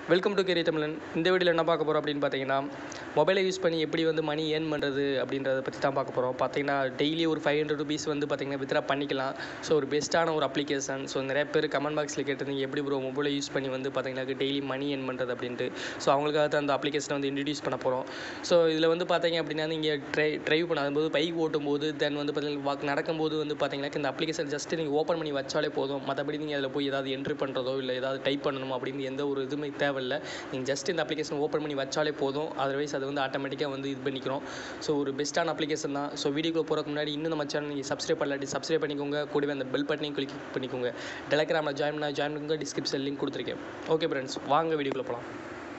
welcome to carry தமிழன் இந்த வீடியோவில் என்ன பார்க்க போகிறோம் அப்படின்னு பார்த்தீங்கன்னா மொபைலை யூஸ் பண்ணி எப்படி வந்து மணி ஏர்ன் பண்ணுறது அப்படின்றத பற்றி தான் பார்க்க போகிறோம் பார்த்தீங்கன்னா டெய்லி ஒரு ஃபைவ் ஹண்ட்ரட் ருபீஸ் வந்து பார்த்தீங்கன்னா வித்ரா பண்ணிக்கலாம் ஸோ ஒரு பெஸ்ட்டான ஒரு அப்ளிகேஷன் ஸோ நிறைய பேர் கமெண்ட் பாக்ஸில் கேட்டிருந்தீங்க எப்படி ப்ரோ மொபைலை யூஸ் பண்ணி வந்து பார்த்தீங்கன்னா டெய்லி மணி ஏர்ன் பண்ணுறது அப்படின்ட்டு ஸோ அவங்களுக்காக தான் அந்த அப்ளிகேஷனை வந்து இன்ட்ரடியூஸ் பண்ண போகிறோம் ஸோ இதில் வந்து பார்த்தீங்க அப்படின்னா நீங்கள் ட்ரை ட்ரைவ் பண்ணாதும்போது பைக் ஓட்டும்போது தென் வந்து பார்த்தீங்கன்னா வாக் நடக்கும்போது வந்து பார்த்தீங்கன்னா இந்த அப்ளிகேஷன் ஜஸ்ட் நீங்கள் ஓப்பன் பண்ணி வச்சாலே போதும் மற்றபடி நீங்கள் அதில் போய் ஏதாவது என்ட்ரி பண்ணுறதோ இல்லை ஏதாவது டைப் பண்ணணுமோ அப்படின்னு எந்த ஒரு இதுவுமே தேவையில்ல நீங்கள் ஜஸ்ட் இந்த அப்ளிகேஷன் ஓப்பன் பண்ணி வச்சாலே போதும் அதர்வைஸ் அது வந்து ஆட்டோமேட்டிக்காக வந்து இது பண்ணிக்கிறோம் ஸோ ஒரு பெஸ்ட்டான அப்ளிகேஷன் தான் ஸோ வீடியோக்குள்ள போகிறதுக்கு முன்னாடி இன்னும் நம்ம சேனல் நீங்கள் சப்ஸ்கிரைப் பண்ணலாட்டி சப்ஸ்கிரைப் பண்ணிக்கோங்க கூடவே அந்த பெல் பட்டனையும் கிளிக் பண்ணிக்கோங்க டெலகிராமில் ஜாயின் பண்ண ஜாயின் பண்ணுங்க டிஸ்கிரிப்ஷன் லிங்க் கொடுத்துருக்கேன் ஓகே ஃப்ரெண்ட்ஸ் வாங்க வீடியோக்குள்ள போகலாம்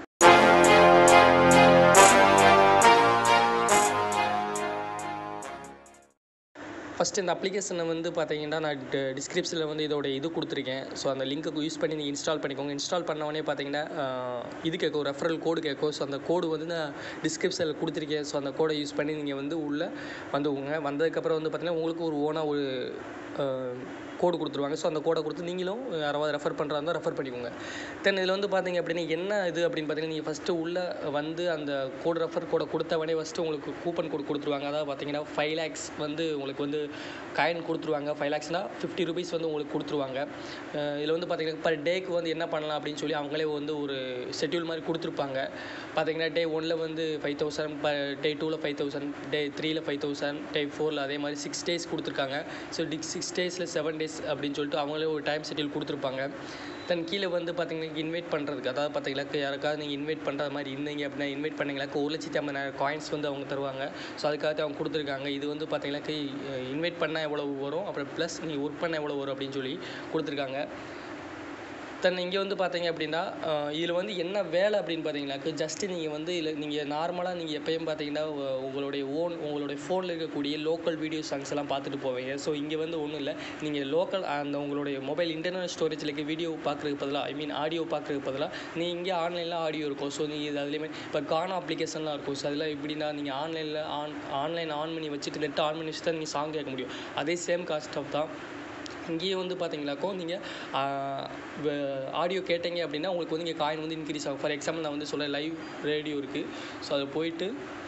ஃபஸ்ட்டு இந்த அப்ளிகேஷனை வந்து பார்த்தீங்கன்னா நான் டிஸ்கிரிப்ஷனில் வந்து இதோட இது கொடுத்துருக்கேன் ஸோ அந்த லிங்க்கு யூஸ் பண்ணி நீங்கள் இன்ஸ்டால் பண்ணிக்கோங்க இன்ஸ்டால் பண்ணவொடனே பார்த்தீங்கன்னா ஆஹ், இது கேட்கும் ரெஃபரல் கோடு கேட்கும் ஸோ அந்த கோடு வந்து நான் டிஸ்கிரிப்ஷனில் கொடுத்துருக்கேன் ஸோ அந்த கோடை யூஸ் பண்ணி நீங்கள் வந்து உள்ளே வந்துவுங்க வந்ததுக்கப்புறம் வந்து பார்த்தீங்கன்னா உங்களுக்கு ஒரு ஓனாக ஒரு கோடு கொடுத்துருவாங்க ஸோ அந்த கோடை கொடுத்து நீங்களும் யாராவது ரெஃபர் பண்ணுறா இருந்தால் ரெஃபர் பண்ணிக்கோங்க தென் இதில் வந்து பார்த்தீங்க அப்படின்னா என்ன இது அப்படின்னு பார்த்தீங்கன்னா நீங்கள் ஃபஸ்ட்டு உள்ளே வந்து அந்த கோடு ரெஃபர் கோடை கொடுத்தவொடனே ஃபஸ்ட்டு உங்களுக்கு கூப்பன் கோடு கொடுத்துருவாங்க அதாவது பார்த்தீங்கன்னா ஃபைவ் லேக்ஸ் வந்து உங்களுக்கு வந்து காயின் கொடுத்துருவாங்க ஃபைவ் லேக்ஸ்னால் ஃபிஃப்டி ருபீஸ் வந்து உங்களுக்கு கொடுத்துருவாங்க அஹ் இதில் வந்து பார்த்தீங்கன்னா பர் டேக்கு வந்து என்ன பண்ணலாம் அப்படின்னு சொல்லி அவங்களே வந்து ஒரு ஷெட்யூல் மாதிரி கொடுத்துருப்பாங்க பார்த்தீங்கன்னா டே ஒனில் வந்து ஃபைவ் தௌசண்ட் டே டூவில் ஃபைவ் தௌசண்ட் டே த்ரீல ஃபைவ் தௌசண்ட் டே ஃபோரில் அதே மாதிரி சிக்ஸ் டேஸ் கொடுத்துருக்காங்க ஸோ டிக் சிக்ஸ் டேஸில் செவன் டேஸ் அப்படின்னு சொல்லிட்டு அவங்களே ஒரு டைம் ஷெட்யூல் கொடுத்துருப்பாங்க தென் கீழே வந்து பார்த்தீங்கன்னா இன்வைட் பண்ணுறதுக்கு அதாவது பார்த்தீங்கன்னா யாருக்காவது நீங்கள் இன்வைட் பண்ணுற மாதிரி இருந்தீங்க அப்படின்னா இன்வைட் பண்ணீங்களாக்க ஒரு லட்சத்தி ஐம்பதாயிரம் காயின்ஸ் வந்து அவங்க தருவாங்க ஸோ அதுக்காக அவங்க கொடுத்துருக்காங்க இது வந்து பார்த்தீங்கன்னாக்க இன்வைட் பண்ணால் எவ்வளோ வரும் அப்புறம் ப்ளஸ் நீங்கள் ஒர்க் பண்ணால் எவ்வளோ வரும் அப்படின்னு சொல்லி கொடுத்துருக்காங்க தென் இங்கே வந்து பார்த்தீங்க அப்படின்னா இதில் வந்து என்ன வேலை அப்படின்னு பார்த்தீங்கன்னாக்க ஜஸ்ட்டு நீங்கள் வந்து இதில் நீங்கள் நார்மலாக நீங்கள் எப்பயும் பார்த்தீங்கன்னா உ- உங்களுடைய ஓன் உங்களுடைய ஃபோனில் இருக்கக்கூடிய லோக்கல் வீடியோ சாங்ஸ் எல்லாம் பார்த்துட்டு போவீங்க ஸோ இங்கே வந்து ஒன்றும் இல்லை நீங்கள் லோக்கல் அந்த உங்களுடைய மொபைல் இன்டர்னல் ஸ்டோரேஜில் இருக்க வீடியோ பார்க்குறதுக்கு பதிலாக ஐ மீன் ஆடியோ பார்க்குறதுக்கு பதிலாக நீங்கள் இங்கே ஆன்லைனில் ஆடியோ இருக்கும் ஸோ நீங்கள் இது அதுலேயுமே இப்போ கானா அப்ளிகேஷன்லாம் இருக்கும் ஸோ அதெல்லாம் எப்படின்னா நீங்கள் ஆன்லைனில் ஆன் ஆன்லைன் ஆன் பண்ணி வச்சுட்டு நெட் ஆன் பண்ணி வச்சு தான் நீங்கள் சாங் கேட்க முடியும் அதே சேம் காஸ்ட் ஆஃப் தான் இங்கேயே வந்து பார்த்தீங்களாக்கோ நீங்கள் ஆடியோ கேட்டீங்க அப்படின்னா உங்களுக்கு வந்து இங்கே காயின் வந்து இன்க்ரீஸ் ஆகும் ஃபார் எக்ஸாம்பிள் நான் வந்து சொல்ல லைவ் ரேடியோ இருக்குது ஸோ அது போயிட்டு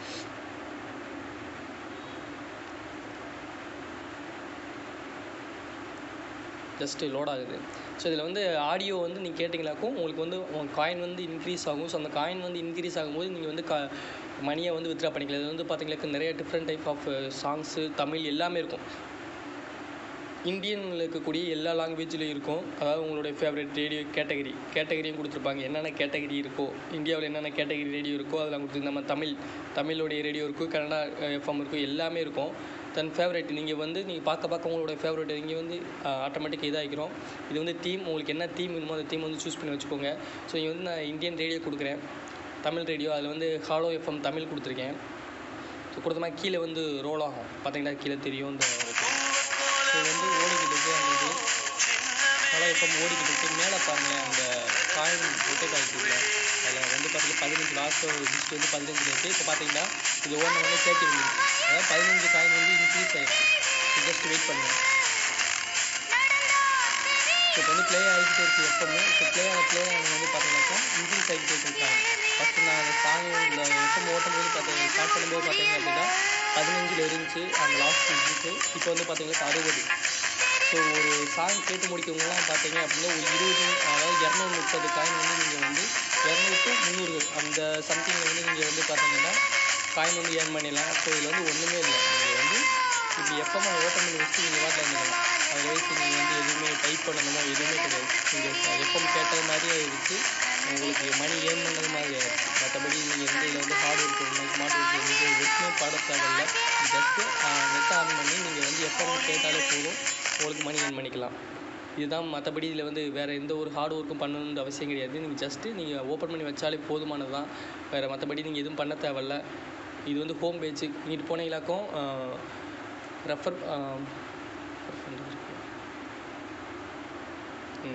ஜஸ்ட்டு லோட் ஆகுது ஸோ இதில் வந்து ஆடியோ வந்து நீங்கள் கேட்டிங்களாக்கும் உங்களுக்கு வந்து காயின் வந்து இன்க்ரீஸ் ஆகும் ஸோ அந்த காயின் வந்து இன்க்ரீஸ் ஆகும்போது நீங்கள் வந்து க மணியை வந்து வித்ரா பண்ணிக்கலாம் இது வந்து பார்த்தீங்கன்னாக்க நிறைய different type of songs Tamil எல்லாமே இருக்கும் இந்தியனில் இருக்கக்கூடிய எல்லா லாங்குவேஜ்லையும் இருக்கும் அதாவது உங்களுடைய ஃபேவரட் ரேடியோ கேட்டகரி கேட்டகரியும் கொடுத்துருப்பாங்க என்னென்ன கேட்டகரி இருக்கோ இந்தியாவில் என்னென்ன கேட்டகரி ரேடியோ இருக்கோ அதெல்லாம் கொடுத்து நம்ம தமிழ் தமிழோடைய ரேடியோ இருக்கும் கன்னடா எஃப்எம் இருக்கும் எல்லாமே இருக்கும் தன் ஃபேவரட் நீங்கள் வந்து நீங்கள் பார்க்க பார்க்க உங்களோட ஃபேவரட் இங்கே வந்து ஆட்டோமேட்டிக் இதாகிக்கிறோம் இது வந்து தீம் உங்களுக்கு என்ன தீம் வேணுமோ அந்த தீம் வந்து சூஸ் பண்ணி வச்சுக்கோங்க ஸோ இங்கே வந்து நான் இந்தியன் ரேடியோ கொடுக்குறேன் தமிழ் ரேடியோ அதில் வந்து ஹாலோ எஃப்எம் தமிழ் கொடுத்துருக்கேன் ஸோ கொடுத்த மாதிரி கீழே வந்து ரோல் ஆகும் பார்த்தீங்கன்னா கீழே தெரியும் இந்த ஸோ வந்து ஓடிக்கிட்டு இருக்கு அந்த இது நல்லா இப்போ ஓடிக்கிட்டு இருக்கு மேலே பாருங்களேன் அந்த காயின் ரொட்டேட் ஆகிட்டு இல்லை அதில் வந்து பார்த்தீங்கன்னா பதினஞ்சு லாஸ்ட் லிஸ்ட் வந்து பதினஞ்சு இருக்குது இப்போ பார்த்தீங்கன்னா இது ஓன வந்து தேர்ட்டி வந்துருக்கு அதாவது பதினஞ்சு காயின் வந்து இன்க்ரீஸ் ஆகிருக்கு ஜஸ்ட் வெயிட் பண்ணுங்க ஸோ இப்போ வந்து ப்ளே ஆகிக்கிட்டே இருக்குது எப்பவுமே ஸோ ப்ளே ஆன ப்ளே ஆன வந்து பார்த்தீங்கன்னாக்கா இன்க்ரீஸ் ஆகிக்கிட்டே இருக்காங்க ஃபஸ்ட்டு நான் அந்த சாங் இந்த எஃப்எம் ஓட்டும் போது பார்த்தீங்க ஸ்டார்ட் பண்ணும்போது பார்த்தீங்க அப்படின்னா பதினஞ்சில் இருந்துச்சு அந்த லாஸ்ட் இருந்துச்சு இப்போ வந்து பார்த்தீங்கன்னா அறுபது ஸோ ஒரு சாங் கேட்டு முடிக்கவங்கலாம் பார்த்தீங்க அப்படின்னா ஒரு இருபது அதாவது இரநூறு முப்பது காயின் வந்து நீங்கள் வந்து இரநூறு to முந்நூறு அந்த சம்திங்கில் வந்து நீங்கள் வந்து பார்த்தீங்கன்னா காயின் வந்து ஏர்ன் பண்ணிடலாம் ஸோ இதில் வந்து ஒன்றுமே இல்லை நீங்கள் வந்து இப்படி எப்போ ஓப்பன் பண்ணி வச்சு நீங்கள் வாட்டில் இருந்துக்கலாம் அதர்வைஸ் நீங்கள் வந்து எதுவுமே டைப் பண்ணணுமோ எதுவுமே கிடையாது நீங்கள் எப்போ கேட்டது மாதிரியே இருந்துச்சு உங்களுக்கு மணி ஏர்ன் பண்ணது மாதிரி ஆயிடுச்சு மற்றபடி நீங்கள் எந்த இதில் வந்து ஹார்ட் ஒர்க் பண்ணணும் ஸ்மார்ட் ஒர்க் வந்து ஒர்க்குமே பாட தேவையில்ல ஜஸ்ட்டு நெட் ஆன் பண்ணி நீங்கள் வந்து எப்போ கேட்டாலே போதும் உங்களுக்கு மணி ஏர்ன் பண்ணிக்கலாம் இதுதான் மற்றபடி இதில் வந்து வேறு எந்த ஒரு ஹார்ட் ஒர்க்கும் பண்ணணுன்ற அவசியம் கிடையாது நீங்கள் ஜஸ்ட்டு நீங்கள் ஓப்பன் பண்ணி வச்சாலே போதுமானது தான் வேறு மற்றபடி நீங்கள் எதுவும் பண்ண தேவையில்ல இது வந்து ஹோம் பேஜ் இங்கிட்டு போனீங்களாக்கும் ரெஃபர் ம்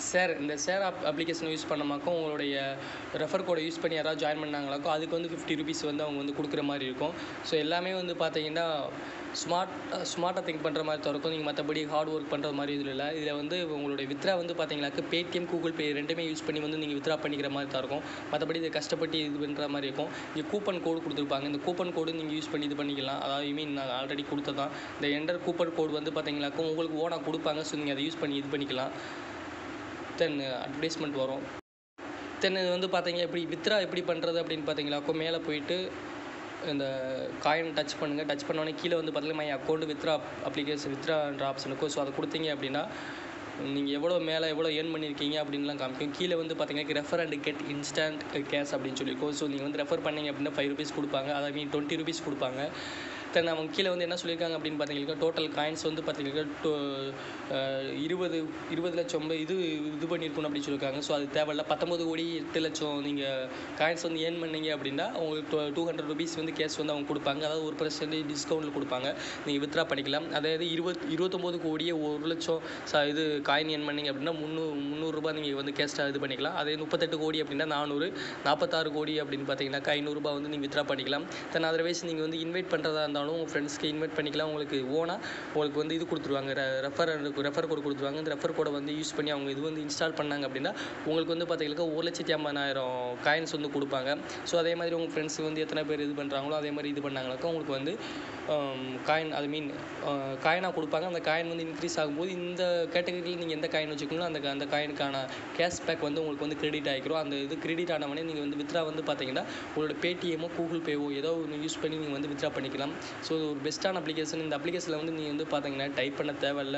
ஷேர் இந்த ஷேர் அப் அப்ளிகேஷன் யூஸ் பண்ணமாக்கோ உங்களுடைய ரெஃபர் கோடை யூஸ் பண்ணி யாராவது ஜாயின் பண்ணாங்களாக்கோ அதுக்கு வந்து ஃபிஃப்டி ருபீஸ் வந்து அவங்க வந்து கொடுக்குற மாதிரி இருக்கும் ஸோ எல்லாமே வந்து பார்த்தீங்கன்னா ஸ்மார்ட் ஸ்மார்ட்டாக திங்க் பண்ணுற மாதிரி தான் இருக்கும் நீங்கள் மற்றபடி ஹார்ட் ஒர்க் பண்ணுற மாதிரி இதில் இல்லை இதில் வந்து உங்களுடைய வித்ரா வந்து பார்த்தீங்கன்னாக்க பேடிஎம் கூகுள் பே ரெண்டுமே யூஸ் பண்ணி வந்து நீங்கள் வித்ரா பண்ணிக்கிற மாதிரி தான் இருக்கும் மற்றபடி இதை கஷ்டப்பட்டு இது பண்ணுற மாதிரி இருக்கும் இங்கே கூப்பன் கோடு கொடுத்துருப்பாங்க இந்த கூப்பன் கோடு நீங்கள் யூஸ் பண்ணி இது பண்ணிக்கலாம் அதாவது ஐ மீன் நான் ஆல்ரெடி கொடுத்ததான் இந்த என்டர் கூப்பன் கோடு வந்து பார்த்தீங்கன்னாக்கா உங்களுக்கு ஓனாக கொடுப்பாங்க ஸோ நீங்கள் அதை யூஸ் பண்ணி இது பண்ணிக்கலாம் தென் அட்வர்டைஸ்மெண்ட் வரும் தென் இது வந்து பார்த்தீங்க எப்படி வித்ரா எப்படி பண்ணுறது அப்படின்னு பார்த்தீங்களாக்கோ மேலே போயிட்டு இந்த காயின் டச் பண்ணுங்கள் டச் பண்ணோடனே கீழே வந்து பார்த்தீங்கன்னா மை அக்கௌண்ட் வித்ரா அப்ளிகேஷன் வித்ரான்ற ஆப்ஷன் இருக்கும் ஸோ அதை கொடுத்தீங்க அப்படின்னா நீங்கள் எவ்வளோ மேலே எவ்வளோ ஏர்ன் பண்ணியிருக்கீங்க அப்படின்லாம் காமிக்கும் கீழே வந்து பார்த்தீங்கன்னா refer and get instant cash அப்படின்னு சொல்லியிருக்கோம் ஸோ நீங்கள் வந்து ரெஃபர் பண்ணீங்க அப்படின்னா ஃபைவ் ருபீஸ் கொடுப்பாங்க அதை மீன் டுவெண்ட்டி ருபீஸ் கொடுப்பாங்க தென் அவங்க கீழே வந்து என்ன சொல்லியிருக்காங்க அப்படின்னு பார்த்தீங்கன்னா டோட்டல் காயின்ஸ் வந்து பார்த்தீங்கன்னா டூ இருபது இருபது லட்சம் இது இது பண்ணியிருக்கணும் அப்படின்னு சொல்லியிருக்காங்க ஸோ அது தேவையில்ல பத்தொம்பது கோடி எட்டு லட்சம் நீங்கள் காயின்ஸ் வந்து ஏர்ன் பண்ணீங்க அப்படின்னா உங்களுக்கு டூ டூ ஹண்ட்ரட் ருபீஸ் வந்து கேஷ் வந்து அவங்க கொடுப்பாங்க அதாவது ஒரு பர்சன்டேஜ் டிஸ்கவுண்ட்டில் கொடுப்பாங்க நீங்கள் வித்ரா பண்ணிக்கலாம் அதாவது இருபத் இருபத்தொம்போது கோடியே ஒரு லட்சம் ச இது காயின் ஏர்ன் பண்ணீங்க அப்படின்னா முந்நூ முந்நூறுரூபா நீங்கள் வந்து கேஷ்டாக இது பண்ணிக்கலாம் அதே முப்பத்தெட்டு கோடி அப்படின்னா நானூறு நாற்பத்தாறு கோடி அப்படின்னு பார்த்தீங்கன்னாக்கா ஐநூறுரூபா வந்து நீங்கள் வித்ரா பண்ணிக்கலாம் தென் அதர்வைஸ் நீங்கள் வந்து இன்வைட் பண்ணுறதா இருந்தாலும் உங்கள் ஃப்ரெண்ட்ஸ்க்கு இன்வைட் பண்ணிக்கலாம் உங்களுக்கு ஓனாக உங்களுக்கு வந்து இது கொடுத்துருவாங்க ரெஃபர் ரெஃபர் கோடு கொடுத்துருவாங்க இந்த ரெஃபர் கோடை வந்து யூஸ் பண்ணி அவங்க இது வந்து இன்ஸ்டால் பண்ணாங்க அப்படின்னா உங்களுக்கு வந்து பார்த்தீங்கன்னா ஒரு லட்சத்தி ஐம்பதாயிரம் காயின்ஸ் வந்து கொடுப்பாங்க ஸோ அதே மாதிரி உங்கள் ஃப்ரெண்ட்ஸ் வந்து எத்தனை பேர் இது பண்ணுறாங்களோ அதே மாதிரி இது பண்ணாங்கனாக்கா உங்களுக்கு வந்து காயின் அது மீன் காயினாக கொடுப்பாங்க அந்த காயின் வந்து இன்க்ரீஸ் ஆகும்போது இந்த கேட்டகரியில் நீங்கள் எந்த காயின் வச்சுக்கணும் அந்த அந்த காயினுக்கான கேஷ்பேக் வந்து உங்களுக்கு வந்து கிரெடிட் ஆகிக்கிறோம் அந்த இது கிரெடிட் ஆனவொடனே நீங்கள் வந்து வித்ரா வந்து பார்த்தீங்கன்னா உங்களோட பேடிஎம்மோ கூகுள் பேவோ ஏதோ ஒன்று யூஸ் பண்ணி நீங்கள் வந்து வித்ரா பண்ணிக்கலாம் ஸோ ஒரு பெஸ்ட்டான அப்ளிகேஷன் இந்த அப்ளிகேஷனில் வந்து நீங்கள் வந்து பார்த்தீங்கன்னா டைப் பண்ண தேவையில்ல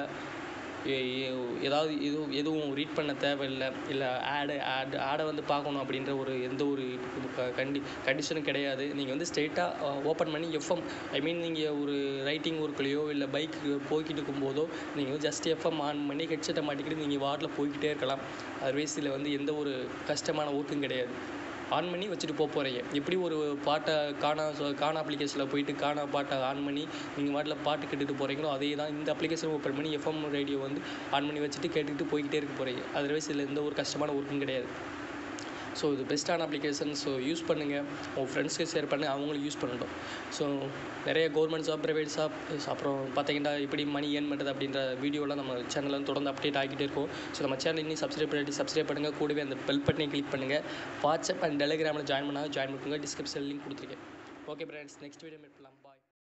ஏதாவது எதுவும் எதுவும் ரீட் பண்ண தேவையில்லை இல்லை ஆடு ஆட் ஆடை வந்து பார்க்கணும் அப்படின்ற ஒரு எந்த ஒரு கண்டி கண்டிஷனும் கிடையாது நீங்கள் வந்து ஸ்ட்ரெயிட்டாக ஓப்பன் பண்ணி எஃப்எம் ஐ மீன் நீங்கள் ஒரு ரைட்டிங் ஒர்க்லையோ இல்லை பைக் போய்கிட்டு இருக்கும்போதோ நீங்கள் வந்து ஜஸ்ட் எஃப்எம் ஆன் பண்ணி ஹெட்செட்டை மாட்டிக்கிட்டு நீங்கள் வாட்டில் போய்கிட்டே இருக்கலாம் அதர்வைஸ் இதில் வந்து எந்த ஒரு கஷ்டமான ஒர்க்கும் கிடையாது ஆன் பண்ணி வச்சுட்டு போக போகிறீங்க எப்படி ஒரு பாட்டை காணா காணா அப்ளிகேஷனில் போயிட்டு காணா பாட்டை ஆன் பண்ணி நீங்கள் பாட்டில் பாட்டு கேட்டுட்டு போகிறீங்களோ அதே தான் இந்த அப்ளிகேஷன் ஓப்பன் பண்ணி எஃப்எம் ரேடியோ வந்து ஆன் பண்ணி வச்சுட்டு கேட்டுக்கிட்டு போய்கிட்டே இருக்க போகிறீங்க அதர்வைஸ் இதில் எந்த ஒரு கஷ்டமான ஒர்க்கும் கிடையாது ஸோ இது பெஸ்ட்டான அப்ளிகேஷன் ஸோ யூஸ் பண்ணுங்கள் உங்கள் ஃப்ரெண்ட்ஸ்க்கு ஷேர் பண்ணி அவங்களும் யூஸ் பண்ணட்டும் ஸோ நிறைய கவர்மெண்ட் ஜாப் ப்ரைவேட் ஜாப் அப்புறம் பார்த்தீங்கன்னா எப்படி மணி ஏர்ன் பண்ணுறது அப்படின்ற வீடியோலாம் நம்ம சேனலில் வந்து தொடர்ந்து அப்டேட் ஆகிட்டே இருக்கும் ஸோ நம்ம சேனல் இன்னும் சப்ஸ்கிரைப் பண்ணிட்டு சப்ஸ்கிரைப் பண்ணுங்கள் கூடவே அந்த பெல் பட்டனை கிளிக் பண்ணுங்கள் வாட்ஸ்அப் அண்ட் டெலிகிராமில் ஜாயின் பண்ணால் ஜாயின் பண்ணுங்க டிஸ்கிரிப்ஷன் லிங்க் கொடுத்துருக்கேன் okay friends next video meet பண்ணலாம்